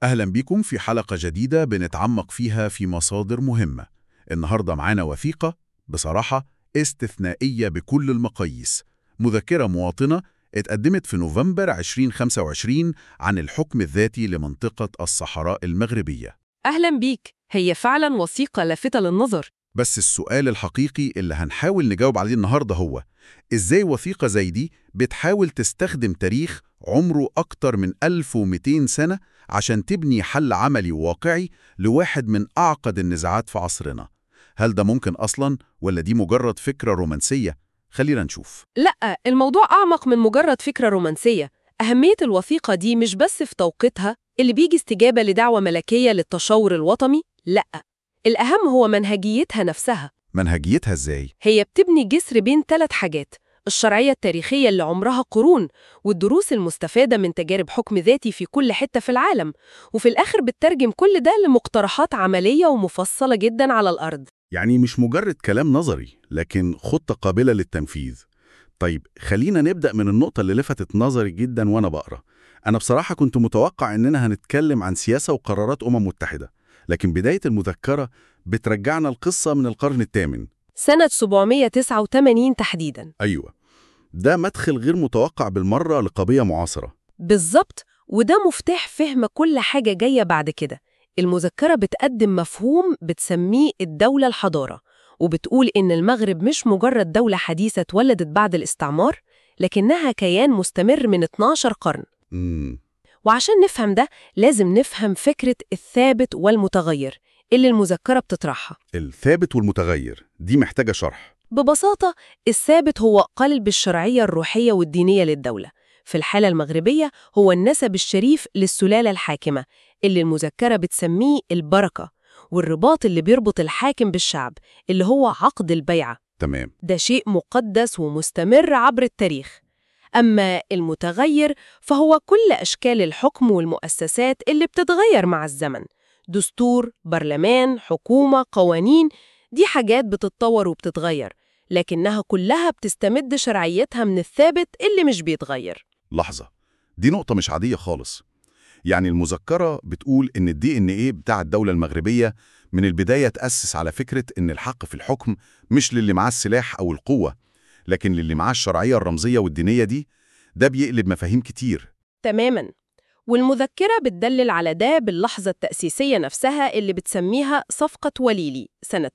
أهلا بكم في حلقة جديدة بنتعمق فيها في مصادر مهمة النهاردة معانا وثيقة بصراحة استثنائية بكل المقاييس مذكرة مواطنة اتقدمت في نوفمبر 2025 عن الحكم الذاتي لمنطقة الصحراء المغربية أهلا بيك هي فعلا وثيقة لافتة للنظر بس السؤال الحقيقي اللي هنحاول نجاوب عليه النهاردة هو إزاي وثيقة زي دي بتحاول تستخدم تاريخ عمره أكتر من 1200 سنة عشان تبني حل عملي وواقعي لواحد من أعقد النزاعات في عصرنا هل ده ممكن أصلاً ولا دي مجرد فكرة رومانسية؟ خلينا نشوف لا الموضوع أعمق من مجرد فكرة رومانسية أهمية الوثيقة دي مش بس في توقيتها اللي بيجي استجابة لدعوة ملكية للتشاور الوطني لا الأهم هو منهجيتها نفسها منهجيتها إزاي؟ هي بتبني جسر بين ثلاث حاجات الشرعية التاريخية اللي عمرها قرون والدروس المستفادة من تجارب حكم ذاتي في كل حتة في العالم وفي الآخر بتترجم كل ده لمقترحات عملية ومفصلة جدا على الأرض يعني مش مجرد كلام نظري لكن خطة قابلة للتنفيذ طيب خلينا نبدأ من النقطة اللي لفتت نظري جدا وأنا بقرأ أنا بصراحة كنت متوقع إننا هنتكلم عن سياسة وقرارات أمم متحدة لكن بداية المذكرة بترجعنا القصة من القرن الثامن سنة 789 تحديداً أيوة ده مدخل غير متوقع بالمرة لقضية معاصرة بالظبط وده مفتاح فهم كل حاجة جاية بعد كده المذكرة بتقدم مفهوم بتسميه الدولة الحضارة وبتقول إن المغرب مش مجرد دولة حديثة اتولدت بعد الاستعمار لكنها كيان مستمر من 12 قرن مم. وعشان نفهم ده لازم نفهم فكرة الثابت والمتغير اللي المذكرة بتطرحها الثابت والمتغير دي محتاجة شرح ببساطة الثابت هو قلب الشرعية الروحية والدينية للدولة في الحالة المغربية هو النسب الشريف للسلالة الحاكمة اللي المذكرة بتسميه البركة والرباط اللي بيربط الحاكم بالشعب اللي هو عقد البيعة تمام ده شيء مقدس ومستمر عبر التاريخ أما المتغير فهو كل أشكال الحكم والمؤسسات اللي بتتغير مع الزمن دستور، برلمان، حكومة، قوانين دي حاجات بتتطور وبتتغير لكنها كلها بتستمد شرعيتها من الثابت اللي مش بيتغير لحظة دي نقطة مش عادية خالص يعني المذكرة بتقول إن الدي إن إيه بتاع الدولة المغربية من البداية تأسس على فكرة إن الحق في الحكم مش للي معاه السلاح أو القوة لكن للي معاه الشرعية الرمزية والدينية دي ده بيقلب مفاهيم كتير تماماً والمذكرة بتدلل على ده باللحظة التأسيسية نفسها اللي بتسميها صفقة وليلي سنة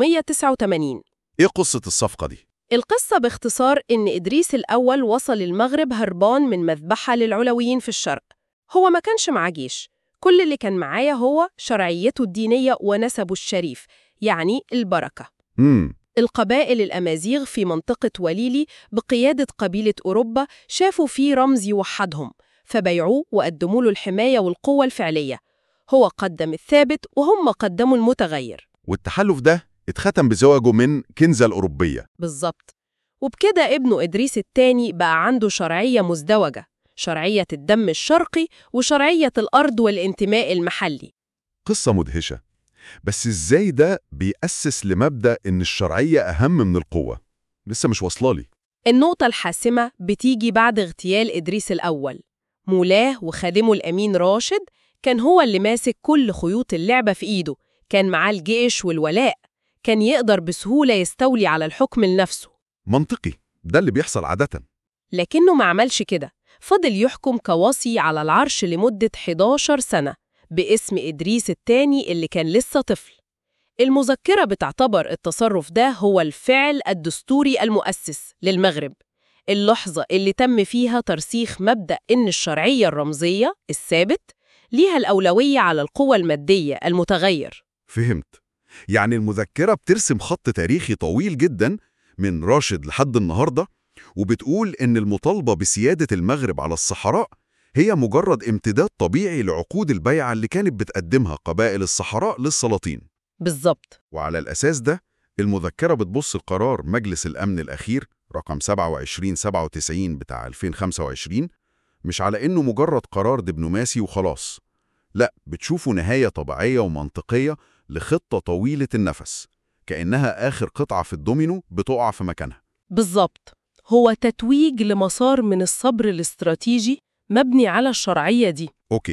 889 إيه قصة الصفقة دي؟ القصة باختصار إن إدريس الأول وصل المغرب هربان من مذبحة للعلويين في الشرق هو ما كانش معاه جيش كل اللي كان معايا هو شرعيته الدينية ونسبه الشريف يعني البركة مم. القبائل الأمازيغ في منطقة وليلي بقيادة قبيلة أوروبا شافوا فيه رمز يوحدهم فبيعوه وقدموا له الحماية والقوة الفعلية هو قدم الثابت وهم قدموا المتغير والتحالف ده اتختم بزواجه من كنزة الأوروبية بالظبط وبكده ابنه إدريس الثاني بقى عنده شرعية مزدوجة شرعية الدم الشرقي وشرعية الأرض والانتماء المحلي قصة مدهشة بس إزاي ده بيأسس لمبدأ إن الشرعية أهم من القوة؟ لسه مش واصلالي النقطة الحاسمة بتيجي بعد اغتيال إدريس الأول مولاه وخادمه الأمين راشد كان هو اللي ماسك كل خيوط اللعبة في إيده كان معاه الجيش والولاء كان يقدر بسهولة يستولي على الحكم لنفسه منطقي ده اللي بيحصل عادة لكنه ما عملش كده فضل يحكم كوصي على العرش لمدة 11 سنة باسم إدريس الثاني اللي كان لسه طفل المذكرة بتعتبر التصرف ده هو الفعل الدستوري المؤسس للمغرب اللحظة اللي تم فيها ترسيخ مبدأ إن الشرعية الرمزية الثابت ليها الأولوية على القوى المادية المتغير فهمت يعني المذكرة بترسم خط تاريخي طويل جدا من راشد لحد النهاردة وبتقول إن المطالبة بسيادة المغرب على الصحراء هي مجرد امتداد طبيعي لعقود البيعة اللي كانت بتقدمها قبائل الصحراء للسلاطين بالظبط وعلى الأساس ده المذكرة بتبص لقرار مجلس الأمن الأخير رقم 2797 بتاع 2025 مش على إنه مجرد قرار دبلوماسي وخلاص لا بتشوفه نهاية طبيعية ومنطقية لخطة طويلة النفس كأنها آخر قطعة في الدومينو بتقع في مكانها بالظبط هو تتويج لمسار من الصبر الاستراتيجي مبني على الشرعية دي أوكي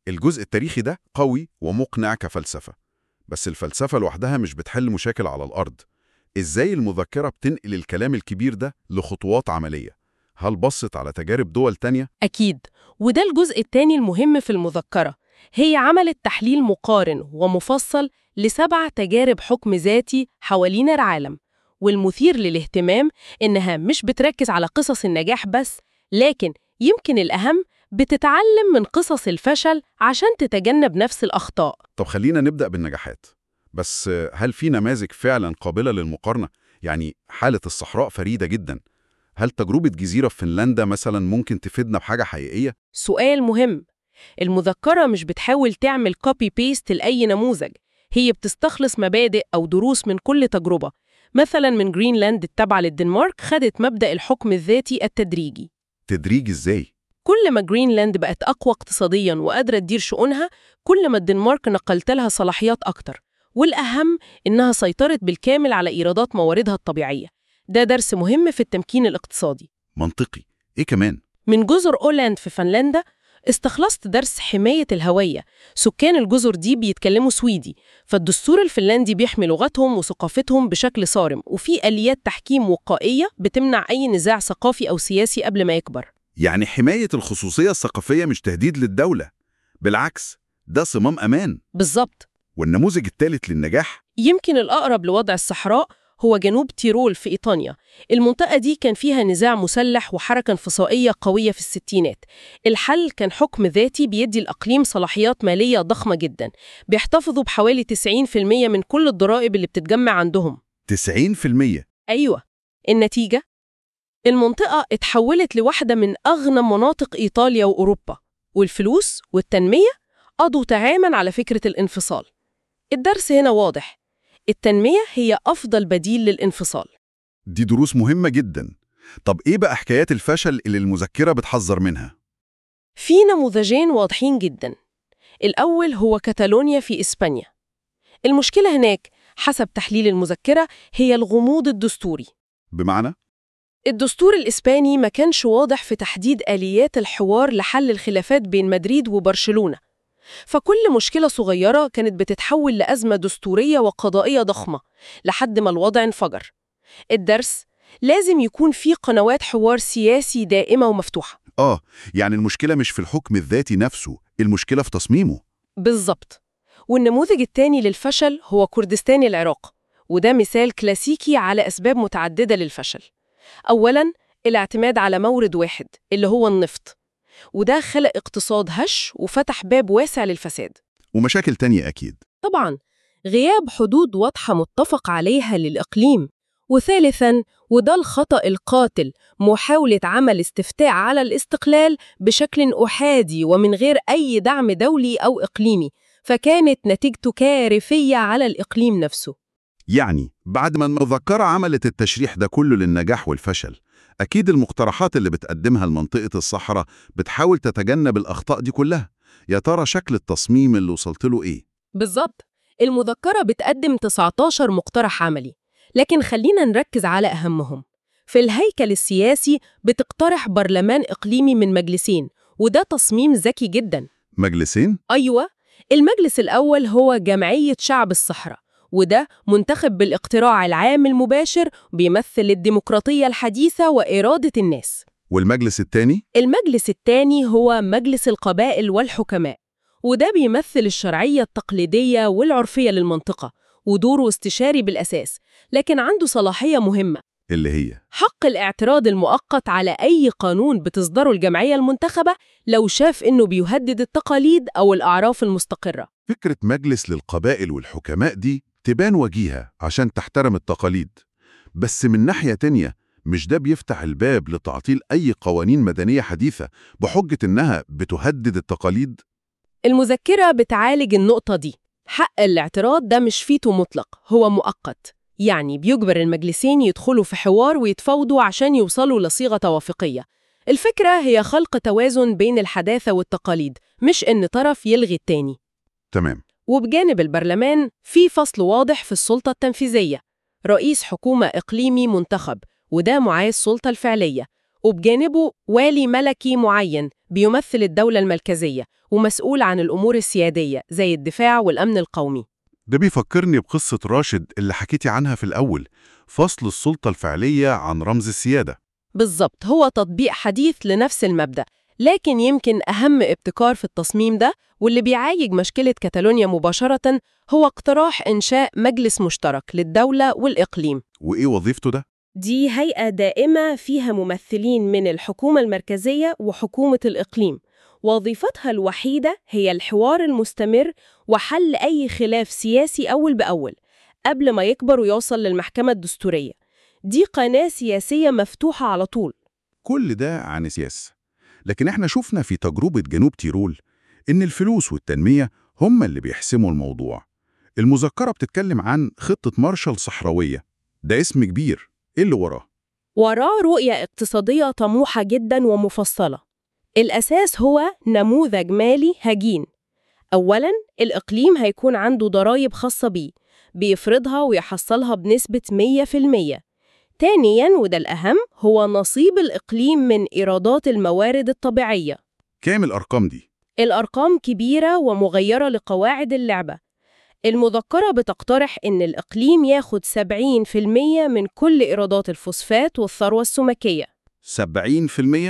الجزء التاريخي ده قوي ومقنع كفلسفة بس الفلسفة لوحدها مش بتحل مشاكل على الأرض إزاي المذكرة بتنقل الكلام الكبير ده لخطوات عملية؟ هل بصت على تجارب دول تانية؟ أكيد وده الجزء الثاني المهم في المذكرة هي عملت تحليل مقارن ومفصل لسبع تجارب حكم ذاتي حوالين العالم والمثير للاهتمام إنها مش بتركز على قصص النجاح بس لكن يمكن الأهم بتتعلم من قصص الفشل عشان تتجنب نفس الأخطاء طب خلينا نبدأ بالنجاحات بس هل في نماذج فعلا قابلة للمقارنة؟ يعني حالة الصحراء فريدة جدا هل تجربة جزيرة في فنلندا مثلا ممكن تفيدنا بحاجة حقيقية؟ سؤال مهم المذكرة مش بتحاول تعمل كوبي بيست لأي نموذج هي بتستخلص مبادئ أو دروس من كل تجربة مثلا من جرينلاند التابعة للدنمارك خدت مبدأ الحكم الذاتي التدريجي تدريج إزاي؟ كل ما جرينلاند بقت أقوى اقتصادياً وقادرة تدير شؤونها كل ما الدنمارك نقلت لها صلاحيات أكتر والأهم إنها سيطرت بالكامل على إيرادات مواردها الطبيعية ده درس مهم في التمكين الاقتصادي منطقي إيه كمان؟ من جزر أولاند في فنلندا استخلصت درس حماية الهوية سكان الجزر دي بيتكلموا سويدي فالدستور الفنلندي بيحمي لغتهم وثقافتهم بشكل صارم وفي آليات تحكيم وقائية بتمنع أي نزاع ثقافي أو سياسي قبل ما يكبر يعني حماية الخصوصية الثقافية مش تهديد للدولة بالعكس ده صمام أمان بالظبط والنموذج الثالث للنجاح يمكن الأقرب لوضع الصحراء هو جنوب تيرول في إيطاليا المنطقة دي كان فيها نزاع مسلح وحركة انفصائية قوية في الستينات الحل كان حكم ذاتي بيدي الأقليم صلاحيات مالية ضخمة جدا بيحتفظوا بحوالي 90% من كل الضرائب اللي بتتجمع عندهم 90% أيوة النتيجة المنطقة اتحولت لواحدة من أغنى مناطق إيطاليا وأوروبا والفلوس والتنمية قضوا تماما على فكرة الانفصال الدرس هنا واضح التنمية هي أفضل بديل للانفصال دي دروس مهمة جدا طب إيه بقى حكايات الفشل اللي المذكرة بتحذر منها؟ في نموذجين واضحين جدا الأول هو كتالونيا في إسبانيا المشكلة هناك حسب تحليل المذكرة هي الغموض الدستوري بمعنى؟ الدستور الإسباني ما كانش واضح في تحديد آليات الحوار لحل الخلافات بين مدريد وبرشلونة فكل مشكلة صغيرة كانت بتتحول لأزمة دستورية وقضائية ضخمة لحد ما الوضع انفجر الدرس لازم يكون في قنوات حوار سياسي دائمة ومفتوحة آه يعني المشكلة مش في الحكم الذاتي نفسه المشكلة في تصميمه بالظبط والنموذج الثاني للفشل هو كردستان العراق وده مثال كلاسيكي على أسباب متعددة للفشل أولاً الاعتماد على مورد واحد اللي هو النفط وده خلق اقتصاد هش وفتح باب واسع للفساد ومشاكل تانية أكيد طبعاً غياب حدود واضحة متفق عليها للإقليم وثالثاً وده الخطأ القاتل محاولة عمل استفتاء على الاستقلال بشكل أحادي ومن غير أي دعم دولي أو إقليمي فكانت نتيجته كارثية على الإقليم نفسه يعني بعد ما المذكرة عملت التشريح ده كله للنجاح والفشل أكيد المقترحات اللي بتقدمها لمنطقة الصحراء بتحاول تتجنب الأخطاء دي كلها يا ترى شكل التصميم اللي وصلت له إيه؟ بالظبط المذكرة بتقدم 19 مقترح عملي لكن خلينا نركز على أهمهم في الهيكل السياسي بتقترح برلمان إقليمي من مجلسين وده تصميم ذكي جدا مجلسين؟ أيوة المجلس الأول هو جمعية شعب الصحراء وده منتخب بالاقتراع العام المباشر بيمثل الديمقراطية الحديثة وإرادة الناس والمجلس التاني؟ المجلس الثاني هو مجلس القبائل والحكماء وده بيمثل الشرعية التقليدية والعرفية للمنطقة ودوره استشاري بالأساس لكن عنده صلاحية مهمة اللي هي حق الاعتراض المؤقت على أي قانون بتصدره الجمعية المنتخبة لو شاف إنه بيهدد التقاليد أو الأعراف المستقرة فكرة مجلس للقبائل والحكماء دي تبان وجيهة عشان تحترم التقاليد بس من ناحية تانية مش ده بيفتح الباب لتعطيل أي قوانين مدنية حديثة بحجة إنها بتهدد التقاليد؟ المذكرة بتعالج النقطة دي حق الاعتراض ده مش فيتو مطلق هو مؤقت يعني بيجبر المجلسين يدخلوا في حوار ويتفاوضوا عشان يوصلوا لصيغة توافقية الفكرة هي خلق توازن بين الحداثة والتقاليد مش إن طرف يلغي التاني تمام وبجانب البرلمان في فصل واضح في السلطة التنفيذية رئيس حكومة إقليمي منتخب وده معاه السلطة الفعلية وبجانبه والي ملكي معين بيمثل الدولة المركزية ومسؤول عن الأمور السيادية زي الدفاع والأمن القومي ده بيفكرني بقصة راشد اللي حكيتي عنها في الأول فصل السلطة الفعلية عن رمز السيادة بالظبط هو تطبيق حديث لنفس المبدأ لكن يمكن أهم ابتكار في التصميم ده واللي بيعالج مشكلة كاتالونيا مباشرة هو اقتراح إنشاء مجلس مشترك للدولة والإقليم وإيه وظيفته ده؟ دي هيئة دائمة فيها ممثلين من الحكومة المركزية وحكومة الإقليم وظيفتها الوحيدة هي الحوار المستمر وحل أي خلاف سياسي أول بأول قبل ما يكبر ويوصل للمحكمة الدستورية دي قناة سياسية مفتوحة على طول كل ده عن السياسة لكن احنا شفنا في تجربة جنوب تيرول إن الفلوس والتنمية هم اللي بيحسموا الموضوع المذكرة بتتكلم عن خطة مارشال صحراوية ده اسم كبير إيه اللي وراه؟ وراه رؤية اقتصادية طموحة جدا ومفصلة الأساس هو نموذج مالي هجين أولاً الإقليم هيكون عنده ضرائب خاصة بيه بيفرضها ويحصلها بنسبة 100% تانياً وده الأهم هو نصيب الإقليم من إيرادات الموارد الطبيعية كام الأرقام دي؟ الأرقام كبيرة ومغيرة لقواعد اللعبة المذكرة بتقترح إن الإقليم ياخد 70% من كل إيرادات الفوسفات والثروة السمكية 70%؟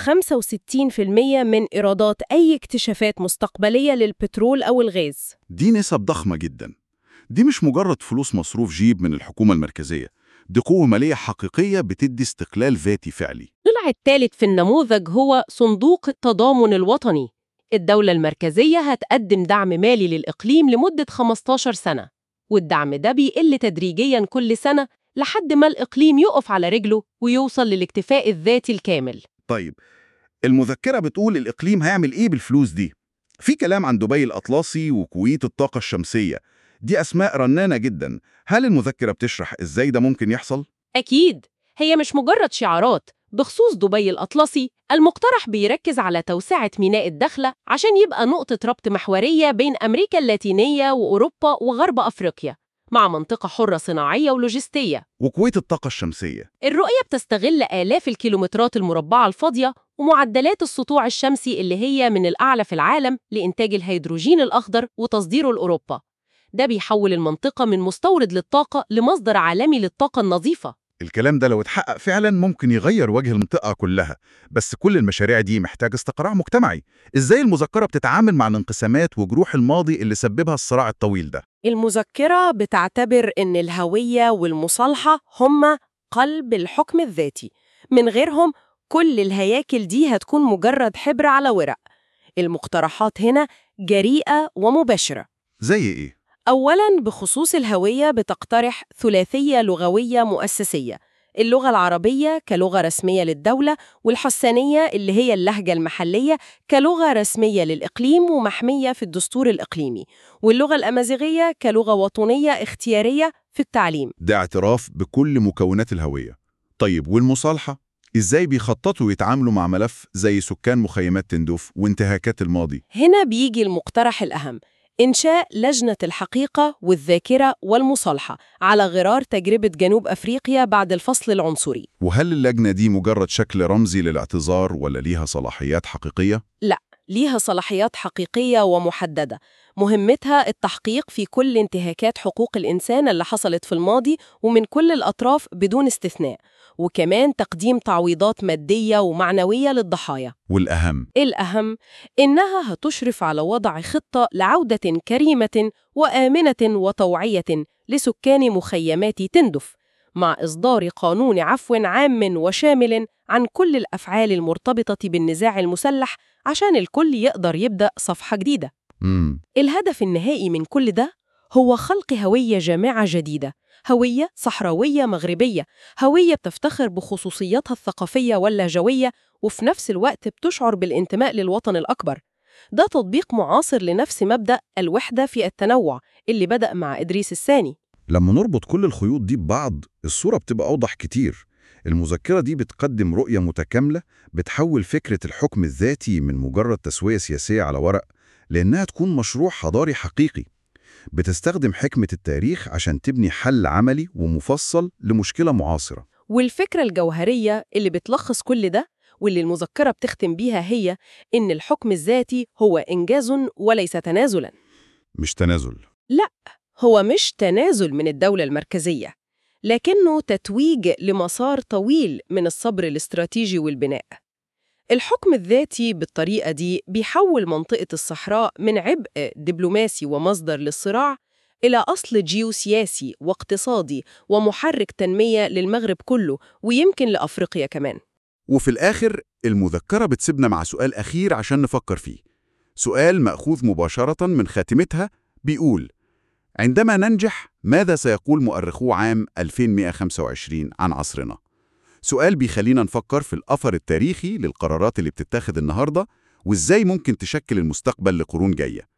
و65% من إيرادات أي اكتشافات مستقبلية للبترول أو الغاز دي نسب ضخمة جدا دي مش مجرد فلوس مصروف جيب من الحكومة المركزية دي قوة مالية حقيقية بتدي استقلال ذاتي فعلي طلع الثالث في النموذج هو صندوق التضامن الوطني الدولة المركزية هتقدم دعم مالي للإقليم لمدة 15 سنة والدعم ده بيقل تدريجياً كل سنة لحد ما الإقليم يقف على رجله ويوصل للاكتفاء الذاتي الكامل طيب المذكرة بتقول الإقليم هيعمل إيه بالفلوس دي؟ في كلام عن دبي الأطلسي وكويت الطاقة الشمسية دي أسماء رنانة جدا هل المذكرة بتشرح إزاي ده ممكن يحصل؟ أكيد هي مش مجرد شعارات بخصوص دبي الأطلسي المقترح بيركز على توسعة ميناء الدخلة عشان يبقى نقطة ربط محورية بين أمريكا اللاتينية وأوروبا وغرب أفريقيا مع منطقة حرة صناعية ولوجستية وكويت الطاقة الشمسية الرؤية بتستغل آلاف الكيلومترات المربعة الفاضية ومعدلات السطوع الشمسي اللي هي من الأعلى في العالم لإنتاج الهيدروجين الأخضر وتصديره لأوروبا ده بيحول المنطقة من مستورد للطاقة لمصدر عالمي للطاقة النظيفة الكلام ده لو اتحقق فعلا ممكن يغير وجه المنطقة كلها بس كل المشاريع دي محتاج استقراع مجتمعي إزاي المذكرة بتتعامل مع الانقسامات وجروح الماضي اللي سببها الصراع الطويل ده؟ المذكرة بتعتبر إن الهوية والمصالحة هما قلب الحكم الذاتي من غيرهم كل الهياكل دي هتكون مجرد حبر على ورق المقترحات هنا جريئة ومباشرة زي إيه؟ أولاً بخصوص الهوية بتقترح ثلاثية لغوية مؤسسية اللغة العربية كلغة رسمية للدولة والحسانية اللي هي اللهجة المحلية كلغة رسمية للإقليم ومحمية في الدستور الإقليمي واللغة الأمازيغية كلغة وطنية اختيارية في التعليم ده اعتراف بكل مكونات الهوية طيب والمصالحة؟ إزاي بيخططوا يتعاملوا مع ملف زي سكان مخيمات تندوف وانتهاكات الماضي؟ هنا بيجي المقترح الأهم إنشاء لجنة الحقيقة والذاكرة والمصالحة على غرار تجربة جنوب أفريقيا بعد الفصل العنصري وهل اللجنة دي مجرد شكل رمزي للاعتذار ولا ليها صلاحيات حقيقية؟ ليها صلاحيات حقيقية ومحددة مهمتها التحقيق في كل انتهاكات حقوق الإنسان اللي حصلت في الماضي ومن كل الأطراف بدون استثناء وكمان تقديم تعويضات مادية ومعنوية للضحايا والأهم الأهم إنها هتشرف على وضع خطة لعودة كريمة وآمنة وطوعية لسكان مخيمات تندف مع إصدار قانون عفو عام وشامل عن كل الأفعال المرتبطة بالنزاع المسلح عشان الكل يقدر يبدأ صفحة جديدة مم. الهدف النهائي من كل ده هو خلق هوية جامعة جديدة هوية صحراوية مغربية هوية بتفتخر بخصوصياتها الثقافية واللهجوية وفي نفس الوقت بتشعر بالانتماء للوطن الأكبر ده تطبيق معاصر لنفس مبدأ الوحدة في التنوع اللي بدأ مع إدريس الثاني لما نربط كل الخيوط دي ببعض الصورة بتبقى أوضح كتير المذكرة دي بتقدم رؤية متكاملة بتحول فكرة الحكم الذاتي من مجرد تسوية سياسية على ورق لأنها تكون مشروع حضاري حقيقي بتستخدم حكمة التاريخ عشان تبني حل عملي ومفصل لمشكلة معاصرة والفكرة الجوهرية اللي بتلخص كل ده واللي المذكرة بتختم بيها هي إن الحكم الذاتي هو إنجاز وليس تنازلاً مش تنازل هو مش تنازل من الدولة المركزية لكنه تتويج لمسار طويل من الصبر الاستراتيجي والبناء الحكم الذاتي بالطريقة دي بيحول منطقة الصحراء من عبء دبلوماسي ومصدر للصراع إلى أصل جيوسياسي واقتصادي ومحرك تنمية للمغرب كله ويمكن لأفريقيا كمان وفي الآخر المذكرة بتسيبنا مع سؤال أخير عشان نفكر فيه سؤال مأخوذ مباشرة من خاتمتها بيقول عندما ننجح ماذا سيقول مؤرخو عام 2125 عن عصرنا؟ سؤال بيخلينا نفكر في الأثر التاريخي للقرارات اللي بتتاخد النهاردة وإزاي ممكن تشكل المستقبل لقرون جاية